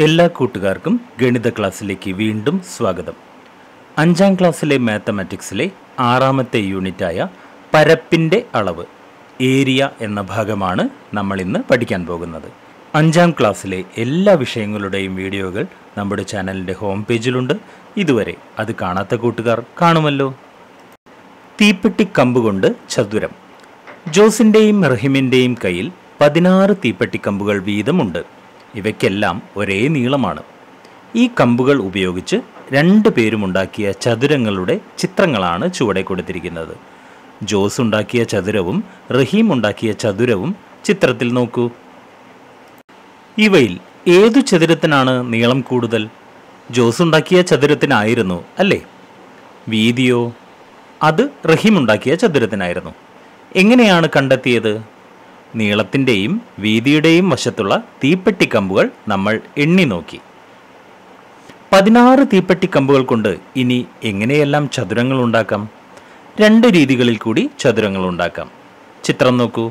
എല്ലാ കൂട്ടുകാർക്കും ഗണിത ക്ലാസ്സിലേക്ക് വീണ്ടും സ്വാഗതം അഞ്ചാം ക്ലാസ്സിലെ മാത്തമാറ്റിക്സിലെ ആറാമത്തെ യൂണിറ്റായ പരപ്പിൻ്റെ അളവ് ഏരിയ എന്ന ഭാഗമാണ് നമ്മൾ ഇന്ന് പഠിക്കാൻ പോകുന്നത് അഞ്ചാം ക്ലാസ്സിലെ എല്ലാ വിഷയങ്ങളുടെയും വീഡിയോകൾ നമ്മുടെ ചാനലിൻ്റെ ഹോം പേജിലുണ്ട് ഇതുവരെ അത് കാണാത്ത കൂട്ടുകാർ കാണുമല്ലോ തീപ്പെട്ടി കമ്പുകൊണ്ട് ചതുരം ജോസിൻ്റെയും റഹിമിൻ്റെയും കയ്യിൽ പതിനാറ് തീപ്പെട്ടി കമ്പുകൾ വീതമുണ്ട് ഇവയ്ക്കെല്ലാം ഒരേ നീളമാണ് ഈ കമ്പുകൾ ഉപയോഗിച്ച് രണ്ട് പേരുമുണ്ടാക്കിയ ചതുരങ്ങളുടെ ചിത്രങ്ങളാണ് ചുവടെ കൊടുത്തിരിക്കുന്നത് ജോസ് ഉണ്ടാക്കിയ ചതുരവും റഹീം ഉണ്ടാക്കിയ ചതുരവും ചിത്രത്തിൽ നോക്കൂ ഇവയിൽ ഏതു ചതുരത്തിനാണ് നീളം കൂടുതൽ ജോസ് ഉണ്ടാക്കിയ ചതുരത്തിനായിരുന്നു അല്ലേ വീതിയോ അത് റഹീം ഉണ്ടാക്കിയ ചതുരത്തിനായിരുന്നു എങ്ങനെയാണ് കണ്ടെത്തിയത് നീളത്തിൻ്റെയും വീതിയുടെയും വശത്തുള്ള തീപ്പെട്ടി കമ്പുകൾ നമ്മൾ എണ്ണി നോക്കി പതിനാറ് തീപ്പെട്ടി കമ്പുകൾ കൊണ്ട് ഇനി എങ്ങനെയെല്ലാം ചതുരങ്ങൾ ഉണ്ടാക്കാം രണ്ട് രീതികളിൽ കൂടി ചതുരങ്ങൾ ഉണ്ടാക്കാം ചിത്രം നോക്കൂ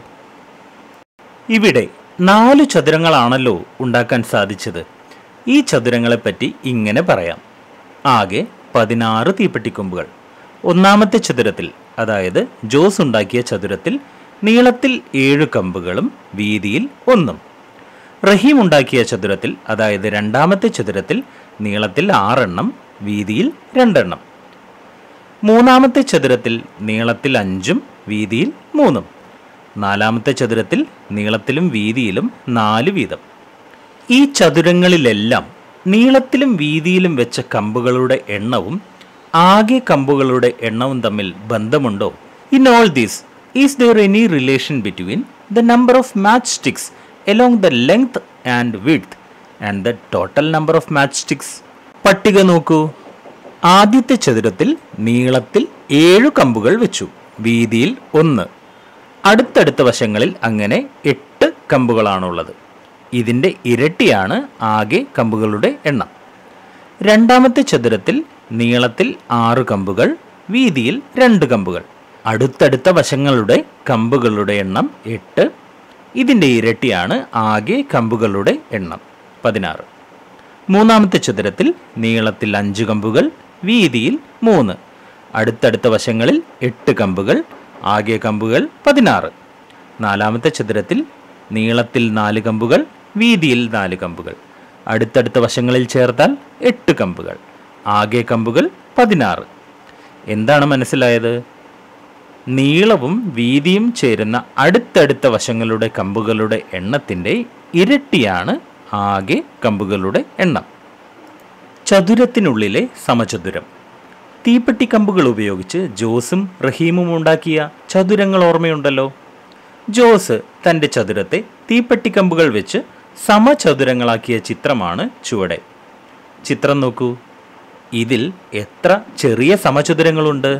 ഇവിടെ നാല് ചതുരങ്ങളാണല്ലോ ഉണ്ടാക്കാൻ സാധിച്ചത് ഈ ചതുരങ്ങളെപ്പറ്റി ഇങ്ങനെ പറയാം ആകെ പതിനാറ് തീപ്പെട്ടിക്കൊമ്പുകൾ ഒന്നാമത്തെ ചതുരത്തിൽ അതായത് ജോസ് ഉണ്ടാക്കിയ ചതുരത്തിൽ നീളത്തിൽ ഏഴ് കമ്പുകളും വീതിയിൽ ഒന്നും റഹീം ഉണ്ടാക്കിയ ചതുരത്തിൽ അതായത് രണ്ടാമത്തെ ചതുരത്തിൽ നീളത്തിൽ ആറെണ്ണം വീതിയിൽ രണ്ടെണ്ണം മൂന്നാമത്തെ ചതുരത്തിൽ നീളത്തിൽ അഞ്ചും വീതിയിൽ മൂന്നും നാലാമത്തെ ചതുരത്തിൽ നീളത്തിലും വീതിയിലും നാല് വീതം ഈ ചതുരങ്ങളിലെല്ലാം നീളത്തിലും വീതിയിലും വെച്ച കമ്പുകളുടെ എണ്ണവും ആകെ കമ്പുകളുടെ എണ്ണവും തമ്മിൽ ബന്ധമുണ്ടോ in all these is there any relation between the number of match sticks along the length and width and the total number of match sticks പട്ടിക നോക്കൂ ആദ്യത്തെ ചതുരത്തിൽ നീളത്തിൽ ഏഴു കമ്പുകൾ വെച്ചു വീതിയിൽ ഒന്ന് അടുത്തടുത്ത വശങ്ങളിൽ അങ്ങനെ എട്ട് കമ്പുകളാണുള്ളത് ഇതിൻ്റെ ഇരട്ടിയാണ് ആകെ കമ്പുകളുടെ എണ്ണം രണ്ടാമത്തെ ചതുരത്തിൽ നീളത്തിൽ ആറ് കമ്പുകൾ വീതിയിൽ രണ്ട് കമ്പുകൾ അടുത്തടുത്ത വശങ്ങളുടെ കമ്പുകളുടെ എണ്ണം എട്ട് ഇതിൻ്റെ ഇരട്ടിയാണ് ആകെ കമ്പുകളുടെ എണ്ണം പതിനാറ് മൂന്നാമത്തെ ചതുരത്തിൽ നീളത്തിൽ അഞ്ച് കമ്പുകൾ വീതിയിൽ മൂന്ന് അടുത്തടുത്ത വശങ്ങളിൽ എട്ട് കമ്പുകൾ ആകെ കമ്പുകൾ പതിനാറ് നാലാമത്തെ ചതുരത്തിൽ നീളത്തിൽ നാല് കമ്പുകൾ വീതിയിൽ നാല് കമ്പുകൾ അടുത്തടുത്ത വശങ്ങളിൽ ചേർത്താൽ എട്ട് കമ്പുകൾ ആകെ കമ്പുകൾ പതിനാറ് എന്താണ് മനസ്സിലായത് നീളവും വീതിയും ചേരുന്ന അടുത്തടുത്ത വശങ്ങളുടെ കമ്പുകളുടെ എണ്ണത്തിൻ്റെ ഇരട്ടിയാണ് ആകെ കമ്പുകളുടെ എണ്ണം ചതുരത്തിനുള്ളിലെ സമചതുരം തീപ്പെട്ടി കമ്പുകൾ ഉപയോഗിച്ച് ജോസും റഹീമും ഉണ്ടാക്കിയ ചതുരങ്ങൾ ഓർമ്മയുണ്ടല്ലോ ജോസ് തൻ്റെ ചതുരത്തെ തീപ്പെട്ടി കമ്പുകൾ വെച്ച് സമചതുരങ്ങളാക്കിയ ചിത്രമാണ് ചുവടെ ചിത്രം നോക്കൂ ഇതിൽ എത്ര ചെറിയ സമചതുരങ്ങളുണ്ട്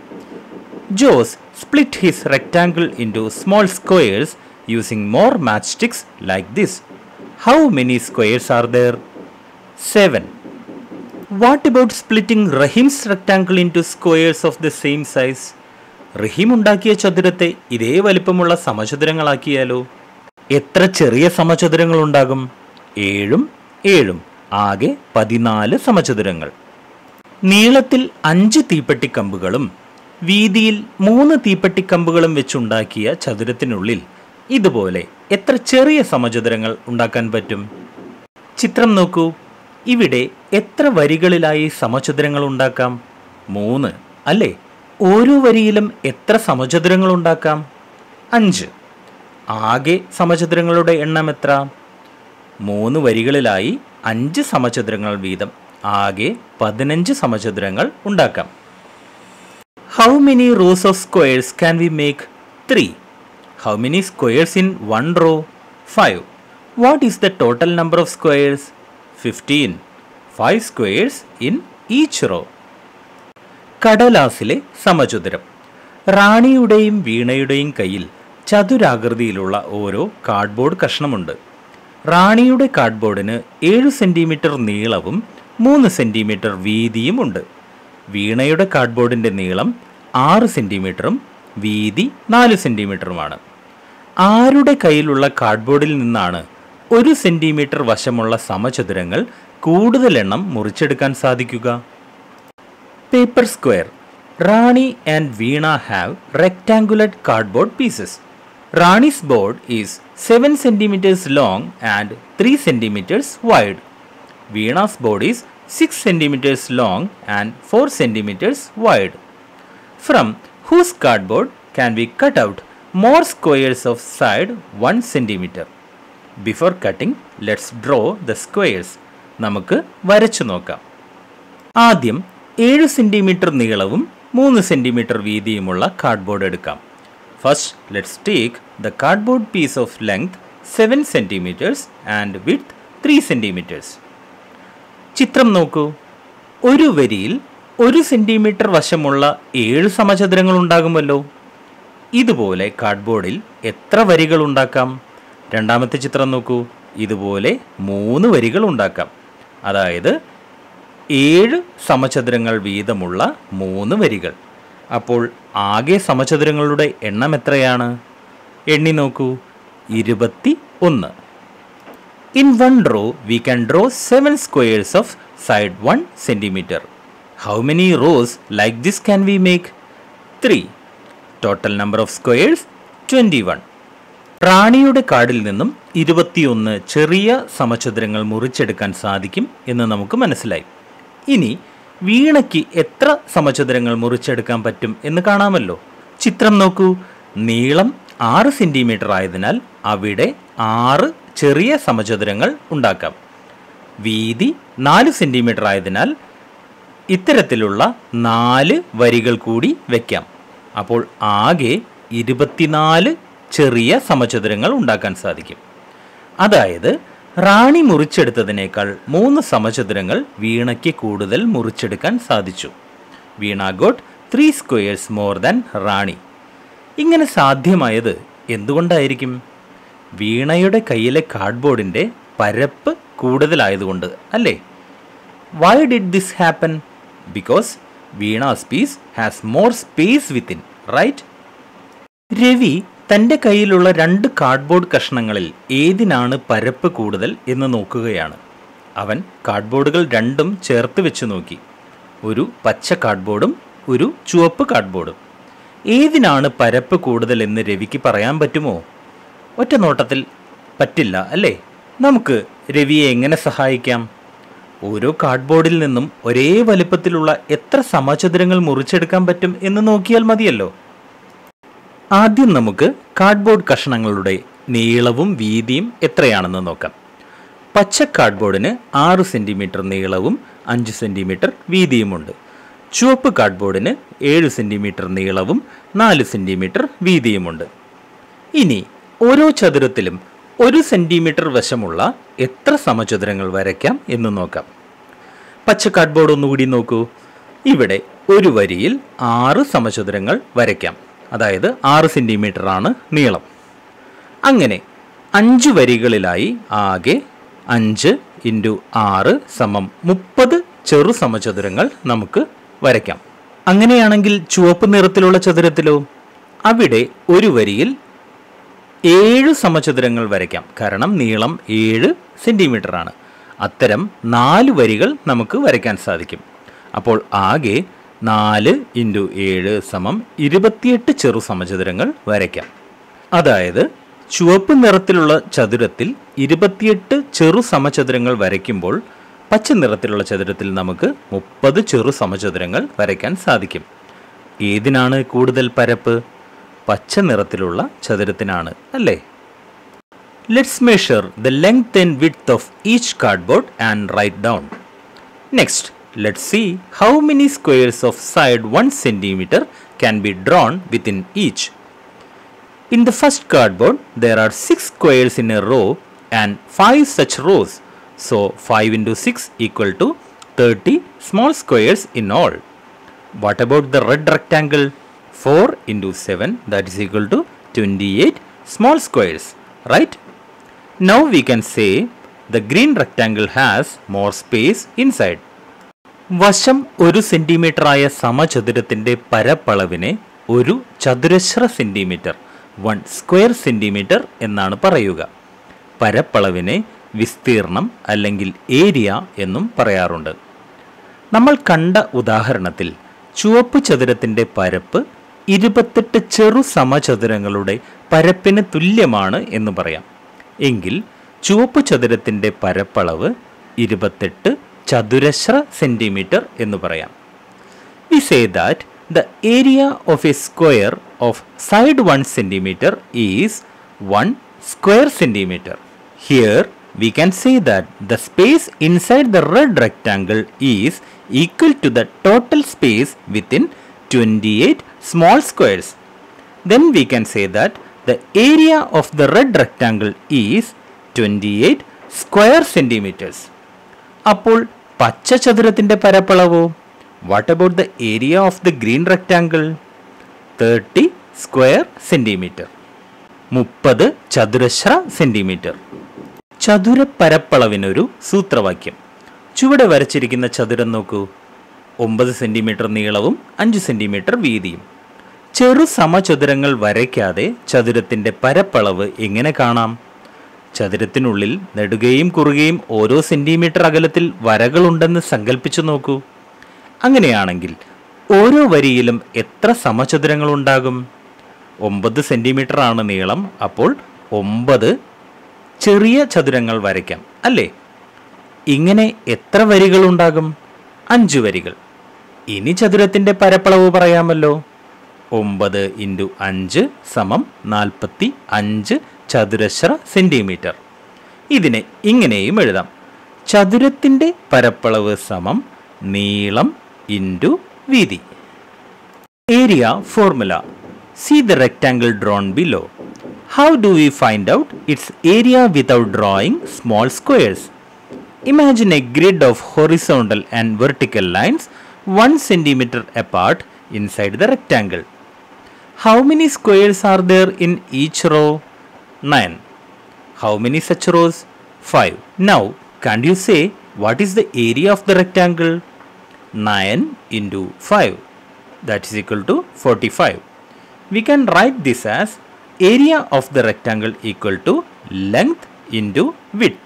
Jose split his rectangle into small squares using more match sticks like this how many squares are there seven what about splitting Rahim's rectangle into squares of the same size Rahim ഉണ്ടാക്കിയ ചതുരത്തെ ഇതേ വലിപ്പമുള്ള സമചതുരങ്ങളാക്കിയാലോ എത്ര ചെറിയ സമചതുരങ്ങൾ ഉണ്ടാകും ഏഴും ഏഴും ആകെ പതിനാല് സമചതുരങ്ങൾ നീളത്തിൽ അഞ്ച് തീപ്പെട്ടിക്കമ്പുകളും വീതിയിൽ മൂന്ന് തീപ്പെട്ടിക്കമ്പുകളും വെച്ചുണ്ടാക്കിയ ചതുരത്തിനുള്ളിൽ ഇതുപോലെ എത്ര ചെറിയ സമചതുരങ്ങൾ ഉണ്ടാക്കാൻ പറ്റും ചിത്രം നോക്കൂ ഇവിടെ എത്ര വരികളിലായി സമചതുരങ്ങൾ ഉണ്ടാക്കാം മൂന്ന് അല്ലേ ഓരോ വരിയിലും എത്ര സമചതുരങ്ങൾ ഉണ്ടാക്കാം അഞ്ച് ആകെ സമചതുരങ്ങളുടെ എണ്ണം എത്ര മൂന്ന് വരികളിലായി അഞ്ച് സമചതുരങ്ങൾ വീതം ആകെ പതിനഞ്ച് സമചതുരങ്ങൾ ഉണ്ടാക്കാം how many rows of squares can we make three how many squares in one row five what is the total number of squares fifteen five squares in each row കടലാസിലെ സമചതുരം റാണിയുടെയും വീണയുടെയും കയ്യിൽ ചതുരാകൃതിയിലുള്ള ഓരോ കാർഡ്ബോർഡ് കഷ്ണമുണ്ട് റാണിയുടെ കാർഡ്ബോർഡിന് ഏഴ് സെൻറ്റിമീറ്റർ നീളവും മൂന്ന് സെൻറ്റിമീറ്റർ വീതിയുമുണ്ട് വീണയുടെ കാർഡ്ബോർഡിൻ്റെ നീളം ആറ് സെൻറ്റിമീറ്ററും വീതി നാല് സെൻറ്റിമീറ്ററുമാണ് ആരുടെ കയ്യിലുള്ള കാർഡ്ബോർഡിൽ നിന്നാണ് ഒരു സെന്റിമീറ്റർ വശമുള്ള സമചതുരങ്ങൾ കൂടുതൽ എണ്ണം മുറിച്ചെടുക്കാൻ സാധിക്കുക paper square Rani and Veena have rectangular cardboard pieces Rani's board is seven centimetres long and three centimetres wide Veena's board is six centimetres long and four centimetres wide From whose cardboard can we cut out more squares of side 1 centimeter? Before cutting, let's draw the squares. നമുക്ക് വരച്ചു നോക്കാം ആദ്യം ഏഴ് centimetre നീളവും മൂന്ന് centimetre വീതിയുമുള്ള cardboard എടുക്കാം first let's take the cardboard piece of length seven centimetres and width three centimetres ചിത്രം നോക്കൂ ഒരു വരിയിൽ ഒരു സെന്റിമീറ്റർ വശമുള്ള ഏഴ് സമചതുരങ്ങൾ ഉണ്ടാകുമല്ലോ ഇതുപോലെ കാർഡ്ബോർഡിൽ എത്ര വരികൾ ഉണ്ടാക്കാം രണ്ടാമത്തെ ചിത്രം നോക്കൂ ഇതുപോലെ മൂന്ന് വരികൾ ഉണ്ടാക്കാം അതായത് ഏഴ് സമചതുരങ്ങൾ വീതമുള്ള മൂന്ന് വരികൾ അപ്പോൾ ആകെ സമചതുരങ്ങളുടെ എണ്ണം എത്രയാണ് എണ്ണി നോക്കൂ ഇരുപത്തി ഒന്ന് In one row, we can draw 7 squares of side 1 centimeter. How many rows like this can we make? 3. Total number of squares 21. റാണിയുടെ കാർഡിൽ നിന്നും ഇരുപത്തിയൊന്ന് ചെറിയ സമചതുരങ്ങൾ മുറിച്ചെടുക്കാൻ സാധിക്കും എന്ന് നമുക്ക് മനസ്സിലായി ഇനി വീണയ്ക്ക് എത്ര സമചതുരങ്ങൾ മുറിച്ചെടുക്കാൻ പറ്റും എന്ന് കാണാമല്ലോ ചിത്രം നോക്കൂ നീളം ആറ് സെൻറ്റിമീറ്റർ ആയതിനാൽ അവിടെ ആറ് ചെറിയ സമചതുരങ്ങൾ ഉണ്ടാക്കാം വീതി നാല് സെൻറ്റിമീറ്റർ ആയതിനാൽ ഇത്തരത്തിലുള്ള നാല് വരികൾ കൂടി വയ്ക്കാം അപ്പോൾ ആകെ ഇരുപത്തിനാല് ചെറിയ സമചതുരങ്ങൾ ഉണ്ടാക്കാൻ സാധിക്കും അതായത് റാണി മുറിച്ചെടുത്തതിനേക്കാൾ മൂന്ന് സമചതുരങ്ങൾ വീണയ്ക്ക് കൂടുതൽ മുറിച്ചെടുക്കാൻ സാധിച്ചു Veena got three squares more than Rani ഇങ്ങനെ സാധ്യമായത് എന്തുകൊണ്ടായിരിക്കും വീണയുടെ കയ്യിലെ കാർഡ്ബോർഡിൻ്റെ പരപ്പ് കൂടുതലായതുകൊണ്ട് അല്ലേ why did this happen because Veena's piece has more space within right Ravi തൻ്റെ കയ്യിലുള്ള രണ്ട് കാർഡ്ബോർഡ് കഷ്ണങ്ങളിൽ ഏതിനാണ് പരപ്പ് കൂടുതൽ എന്ന് നോക്കുകയാണ് അവൻ കാർഡ്ബോർഡുകൾ രണ്ടും ചേർത്ത് വെച്ച് നോക്കി ഒരു പച്ച കാർഡ്ബോർഡും ഒരു ചുവപ്പ് കാർഡ്ബോർഡും ഏതിനാണ് പരപ്പ് കൂടുതൽ എന്ന് രവിക്ക് പറയാൻ പറ്റുമോ ഒറ്റ നോട്ടത്തിൽ പറ്റില്ല അല്ലേ നമുക്ക് രവിയെ എങ്ങനെ സഹായിക്കാം ഓരോ കാർഡ്ബോർഡിൽ നിന്നും ഒരേ വലിപ്പത്തിലുള്ള എത്ര സമചതുരങ്ങൾ മുറിച്ചെടുക്കാൻ പറ്റും എന്ന് നോക്കിയാൽ മതിയല്ലോ ആദ്യം നമുക്ക് കാർഡ്ബോർഡ് കഷണങ്ങളുടെ നീളവും വീതിയും എത്രയാണെന്ന് നോക്കാം പച്ച കാർഡ്ബോർഡിന് ആറ് സെൻറ്റിമീറ്റർ നീളവും അഞ്ച് സെൻറ്റിമീറ്റർ വീതിയുമുണ്ട് ചുവപ്പ് കാർഡ്ബോർഡിന് ഏഴ് സെൻറ്റിമീറ്റർ നീളവും നാല് സെൻറ്റിമീറ്റർ വീതിയുമുണ്ട് ഇനി ഓരോ ചതുരത്തിലും ഒരു സെൻറ്റിമീറ്റർ വശമുള്ള എത്ര സമചതുരങ്ങൾ വരയ്ക്കാം എന്ന് നോക്കാം പച്ച കാർഡ്ബോർഡ് ഒന്നുകൂടി നോക്കൂ ഇവിടെ ഒരു വരിയിൽ ആറ് സമചതുരങ്ങൾ വരയ്ക്കാം അതായത് ആറ് സെൻറ്റിമീറ്റർ ആണ് നീളം അങ്ങനെ അഞ്ച് വരികളിലായി ആകെ അഞ്ച് ഇൻറ്റു ആറ് സമം മുപ്പത് ചെറു സമചതുരങ്ങൾ നമുക്ക് വരയ്ക്കാം അങ്ങനെയാണെങ്കിൽ ചുവപ്പ് നിറത്തിലുള്ള ചതുരത്തിലോ അവിടെ ഒരു വരിയിൽ ഏഴ് സമചതുരങ്ങൾ വരയ്ക്കാം കാരണം നീളം ഏഴ് സെൻറ്റിമീറ്റർ ആണ് അത്തരം നാല് വരികൾ നമുക്ക് വരയ്ക്കാൻ സാധിക്കും അപ്പോൾ ആകെ നാല് ഇൻറ്റു ഏഴ് സമം ഇരുപത്തിയെട്ട് ചെറു സമചതുരങ്ങൾ വരയ്ക്കാം അതായത് ചുവപ്പ് നിറത്തിലുള്ള ചതുരത്തിൽ ഇരുപത്തിയെട്ട് ചെറു സമചതുരങ്ങൾ വരയ്ക്കുമ്പോൾ പച്ച നിറത്തിലുള്ള ചതുരത്തിൽ നമുക്ക് മുപ്പത് ചെറു സമചതുരങ്ങൾ വരയ്ക്കാൻ സാധിക്കും ഏതിനാണ് കൂടുതൽ പരപ്പ് പച്ച നിറത്തിലുള്ള ചതുരത്തിനാണ് അല്ലേ let's measure the length and width of each cardboard and write down next let see how many squares of side one centimetre can be drawn within each In the first cardboard, there are 6 squares in a row and 5 such rows. So 5 into 6 equal to 30 small squares in all. What about the red rectangle? 4 into 7 that is equal to 28 small squares, right? Now we can say the green rectangle has more space inside. വശം ഒരു സെന്റിമീറ്ററായ സമചതുരത്തിന്റെ പരപ്പളവിനെ ഒരു ചതുരശ്ര centimetre one square centimetre എന്നാണ് പറയുക പരപ്പളവിനെ വിസ്തീർണം അല്ലെങ്കിൽ area എന്നും പറയാറുണ്ട് നമ്മൾ കണ്ട ഉദാഹരണത്തിൽ ചുവപ്പ് ചതുരത്തിന്റെ പരപ്പ് ഇരുപത്തെട്ട് ചെറു സമചതുരങ്ങളുടെ പരപ്പിന് തുല്യമാണ് എന്ന് പറയാം എങ്കിൽ ചുവപ്പ് ചതുരത്തിന്റെ പരപ്പളവ് ഇരുപത്തെട്ട് ചതുരശ്ര സെന്റിമീറ്റർ എന്ന് പറയാം we say that the area of a square of side 1 centimeter is 1 square centimeter. Here we can say that the space inside the red rectangle is equal to the total space within 28 small squares. Then we can say that the area of the red rectangle is 28 square centimeters. അപ്പോൾ പച്ച ചതുരത്തിന്റെ പരപ്പളവോ what about the area of the green rectangle thirty square centimetre മുപ്പത് ചതുരശ്ര centimetre ചതുര പരപ്പളവിനൊരു സൂത്രവാക്യം ചുവടെ വരച്ചിരിക്കുന്ന ചതുരം നോക്കൂ ഒമ്പത് സെന്റിമീറ്റർ നീളവും അഞ്ച് സെന്റിമീറ്റർ വീതിയും ചെറു സമചതുരങ്ങൾ വരയ്ക്കാതെ ചതുരത്തിന്റെ പരപ്പളവ് എങ്ങനെ കാണാം ചതുരത്തിനുള്ളിൽ നെടുകയും കുറുകയും ഓരോ സെന്റിമീറ്റർ അകലത്തിൽ വരകളുണ്ടെന്ന് സങ്കല്പിച്ചു നോക്കൂ അങ്ങനെയാണെങ്കിൽ ഓരോ വരിയിലും എത്ര സമചതുരങ്ങൾ ഉണ്ടാകും ഒമ്പത് സെന്റിമീറ്റർ ആണ് നീളം അപ്പോൾ ഒമ്പത് ചെറിയ ചതുരങ്ങൾ വരയ്ക്കാം അല്ലേ ഇങ്ങനെ എത്ര വരികൾ ഉണ്ടാകും അഞ്ച് വരികൾ ഇനി ചതുരത്തിന്റെ പരപ്പളവ് പറയാമല്ലോ ഒമ്പത് ഇൻറ്റു അഞ്ച് സമം നാൽപ്പത്തി അഞ്ച് ചതുരശ്ര സെന്റിമീറ്റർ ഇതിനെ ഇങ്ങനെയും എഴുതാം ചതുരത്തിന്റെ പരപ്പളവ് സമം നീളം ഇൻറ്റു വീതി area formula see the rectangle drawn below how do we find out its area without drawing small squares Imagine a grid of horizontal and vertical lines 1 centimeter apart inside the rectangle. How many squares are there in each row? 9. How many such rows? 5. Now, can you say what is the area of the rectangle? 9 into 5 that is equal to 45. We can write this as area of the rectangle equal to length into width.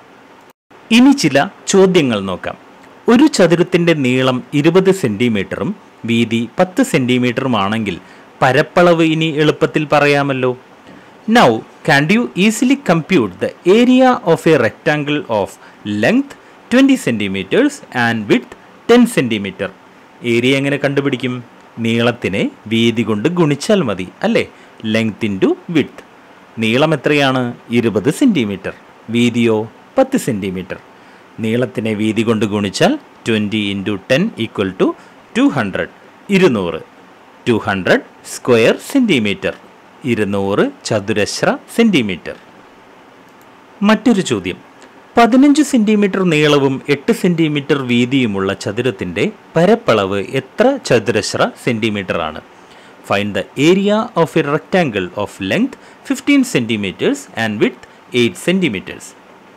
ഇനി ചില ചോദ്യങ്ങൾ നോക്കാം ഒരു ചതുരത്തിന്റെ നീളം ഇരുപത് സെന്റിമീറ്ററും വീതി പത്ത് സെന്റിമീറ്ററുമാണെങ്കിൽ പരപ്പളവ് ഇനി എളുപ്പത്തിൽ പറയാമല്ലോ now can you easily compute the area of a rectangle of length twenty centimetres and width ten centimetre area എങ്ങനെ കണ്ടുപിടിക്കും നീളത്തിനെ വീതി കൊണ്ട് ഗുണിച്ചാൽ മതി അല്ലേ ലെങ്ത് ഇൻറ്റു വിഡ്ത്ത് നീളം എത്രയാണ് ഇരുപത് സെന്റിമീറ്റർ വീതിയോ പത്ത് സെൻറ്റിമീറ്റർ നീളത്തിനെ വീതി കൊണ്ട് ഗുണിച്ചാൽ twenty into ten equal to two hundred ഇരുന്നൂറ് ടു ഹൺഡ്രഡ് സ്ക്വയർ സെൻറ്റിമീറ്റർ ഇരുന്നൂറ് ചതുരശ്ര സെൻറ്റിമീറ്റർ മറ്റൊരു ചോദ്യം പതിനഞ്ച് സെൻറ്റിമീറ്റർ നീളവും എട്ട് സെൻറ്റിമീറ്റർ വീതിയുമുള്ള ചതുരത്തിൻ്റെ പരപ്പളവ് എത്ര ചതുരശ്ര സെൻറ്റിമീറ്റർ ആണ് find the area of a rectangle of length fifteen centimetres and width eight centimetres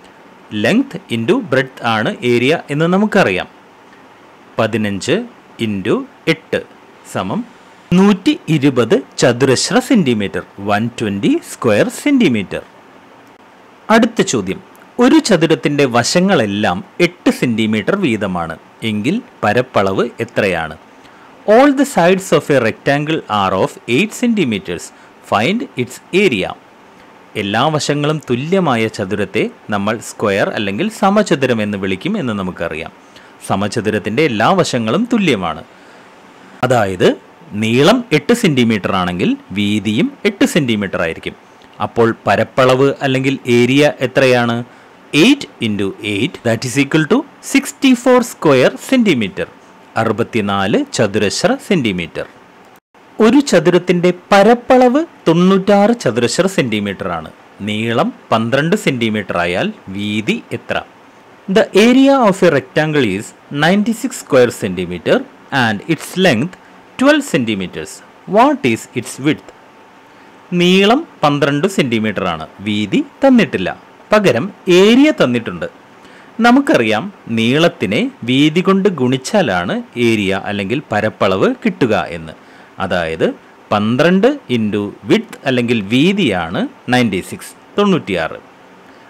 length into breadth ആണ് ഏരിയ എന്ന് നമുക്കറിയാം പതിനഞ്ച് ഇൻറ്റു എട്ട് സമം നൂറ്റി ഇരുപത് ചതുരശ്ര centimetre one twenty square centimetre അടുത്ത ചോദ്യം ഒരു ചതുരത്തിൻ്റെ വശങ്ങളെല്ലാം എട്ട് സെൻറ്റിമീറ്റർ വീതമാണ് എങ്കിൽ പരപ്പളവ് എത്രയാണ് all the sides of a rectangle are of eight centimetres find its area എല്ലാ വശങ്ങളും തുല്യമായ ചതുരത്തെ നമ്മൾ സ്ക്വയർ അല്ലെങ്കിൽ സമചതുരം എന്ന് വിളിക്കും എന്ന് നമുക്കറിയാം സമചതുരത്തിൻ്റെ എല്ലാ വശങ്ങളും തുല്യമാണ് അതായത് നീളം എട്ട് സെൻറ്റിമീറ്റർ ആണെങ്കിൽ വീതിയും എട്ട് സെൻറ്റിമീറ്റർ ആയിരിക്കും അപ്പോൾ പരപ്പളവ് അല്ലെങ്കിൽ ഏരിയ എത്രയാണ് eight into eight that is equal to sixty four square centimetre അറുപത്തിനാല് ചതുരശ്ര സെൻറ്റിമീറ്റർ ഒരു ചതുരത്തിന്റെ പരപ്പളവ് തൊണ്ണൂറ്റാറ് ചതുരശ്ര സെന്റിമീറ്റർ ആണ് നീളം പന്ത്രണ്ട് സെന്റിമീറ്റർ ആയാൽ വീതി എത്ര the area of a rectangle is ninety six square centimetre and its length twelve centimetres what is its width നീളം പന്ത്രണ്ട് സെന്റിമീറ്റർ ആണ് വീതി തന്നിട്ടില്ല പകരം ഏരിയ തന്നിട്ടുണ്ട് നമുക്കറിയാം നീളത്തിനെ വീതി കൊണ്ട് ഗുണിച്ചാലാണ് ഏരിയ അല്ലെങ്കിൽ പരപ്പളവ് കിട്ടുക എന്ന് അതായത് പന്ത്രണ്ട് ഇൻറ്റു വിഡ്ത്ത് അല്ലെങ്കിൽ വീതിയാണ് നയൻറ്റി സിക്സ് തൊണ്ണൂറ്റിയാറ്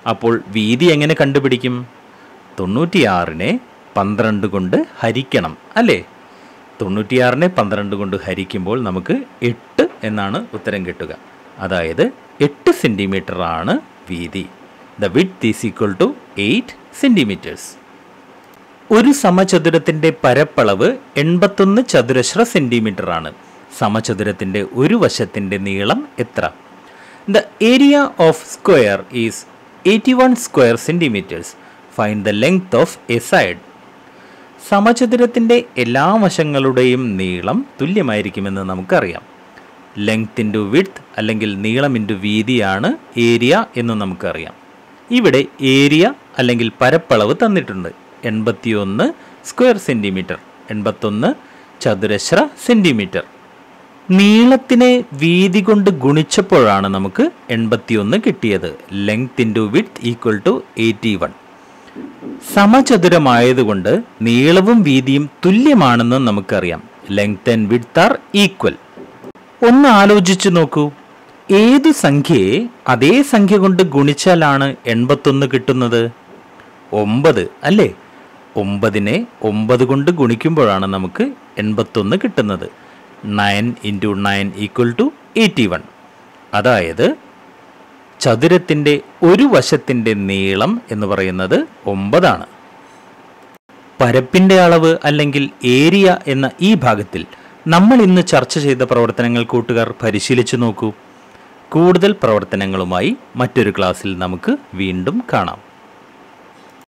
അപ്പോൾ വീതി എങ്ങനെ കണ്ടുപിടിക്കും തൊണ്ണൂറ്റിയാറിനെ പന്ത്രണ്ട് കൊണ്ട് ഹരിക്കണം അല്ലേ തൊണ്ണൂറ്റിയാറിനെ പന്ത്രണ്ട് കൊണ്ട് ഹരിക്കുമ്പോൾ നമുക്ക് എട്ട് എന്നാണ് ഉത്തരം കിട്ടുക അതായത് എട്ട് സെൻറ്റിമീറ്റർ ആണ് വീതി the width is equal to eight centimetres ഒരു സമചതുരത്തിന്റെ പരപ്പളവ് എൺപത്തൊന്ന് ചതുരശ്ര സെന്റിമീറ്റർ ആണ് സമചതുരത്തിന്റെ ഒരു വശത്തിന്റെ നീളം എത്ര the area of square is eighty one square centimetres find the length of a side സമചതുരത്തിന്റെ എല്ലാ വശങ്ങളുടെയും നീളം തുല്യമായിരിക്കുമെന്ന് നമുക്കറിയാം ലെങ്ത് ഇൻറ്റു വിഡ്ത്ത് അല്ലെങ്കിൽ നീളം ഇൻറ്റു വീതിയാണ് ഏരിയ എന്ന് നമുക്കറിയാം ഇവിടെ ഏരിയ അല്ലെങ്കിൽ പരപ്പളവ് തന്നിട്ടുണ്ട് എൺപത്തിയൊന്ന് സ്ക്വയർ സെൻറ്റിമീറ്റർ എൺപത്തൊന്ന് ചതുരശ്ര സെൻറ്റിമീറ്റർ നീളത്തിനെ വീതി കൊണ്ട് ഗുണിച്ചപ്പോഴാണ് നമുക്ക് എൺപത്തിയൊന്ന് കിട്ടിയത് length into width equal to eighty one സമചതുരമായതുകൊണ്ട് നീളവും വീതിയും തുല്യമാണെന്ന് നമുക്കറിയാം length and width are equal ഒന്ന് ആലോചിച്ചു നോക്കൂ ഏത് സംഖ്യയെ അതേ സംഖ്യ കൊണ്ട് ഗുണിച്ചാലാണ് എൺപത്തൊന്ന് കിട്ടുന്നത് ഒമ്പത് അല്ലേ ഒമ്പതിനെ ഒമ്പത് കൊണ്ട് ഗുണിക്കുമ്പോഴാണ് നമുക്ക് എൺപത്തൊന്ന് കിട്ടുന്നത് nine into nine equal to eighty one അതായത് ചതുരത്തിൻ്റെ ഒരു വശത്തിൻ്റെ നീളം എന്ന് പറയുന്നത് ഒമ്പതാണ് പരപ്പിൻ്റെ അളവ് അല്ലെങ്കിൽ ഏരിയ എന്ന ഈ ഭാഗത്തിൽ നമ്മൾ ഇന്ന് ചർച്ച ചെയ്ത പ്രവർത്തനങ്ങൾ കൂട്ടുകാർ പരിശീലിച്ചു നോക്കൂ കൂടുതൽ പ്രവർത്തനങ്ങളുമായി മറ്റൊരു ക്ലാസ്സിൽ നമുക്ക് വീണ്ടും കാണാം